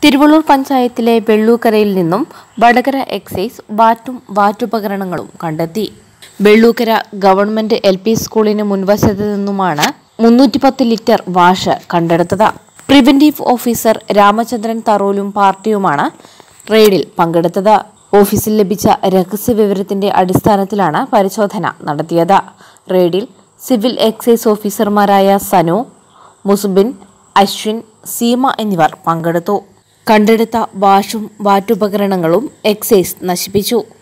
തിരുവള്ളൂർ പഞ്ചായത്തിലെ വെള്ളൂക്കരയിൽ നിന്നും വടകര എക്സൈസ് വാറ്റും വാറ്റുപകരണങ്ങളും കണ്ടെത്തി വെള്ളൂക്കര ഗവൺമെന്റ് എൽ പി സ്കൂളിന് മുൻവശത്ത് നിന്നുമാണ് മുന്നൂറ്റി പത്ത് ലിറ്റർ വാഷ് കണ്ടെടുത്തത് പ്രിവന്റീവ് ഓഫീസർ രാമചന്ദ്രൻ തറോലും പാർട്ടിയുമാണ് റെയ്ഡിൽ പങ്കെടുത്തത് ഓഫീസിൽ ലഭിച്ച രഹസ്യ വിവരത്തിന്റെ അടിസ്ഥാനത്തിലാണ് പരിശോധന നടത്തിയത് റെയ്ഡിൽ സിവിൽ എക്സൈസ് ഓഫീസർമാരായ സനു മുസുബിൻ അശ്വിൻ സീമ എന്നിവർ പങ്കെടുത്തു കണ്ടെടുത്ത വാഷും വാറ്റുപകരണങ്ങളും എക്സൈസ് നശിപ്പിച്ചു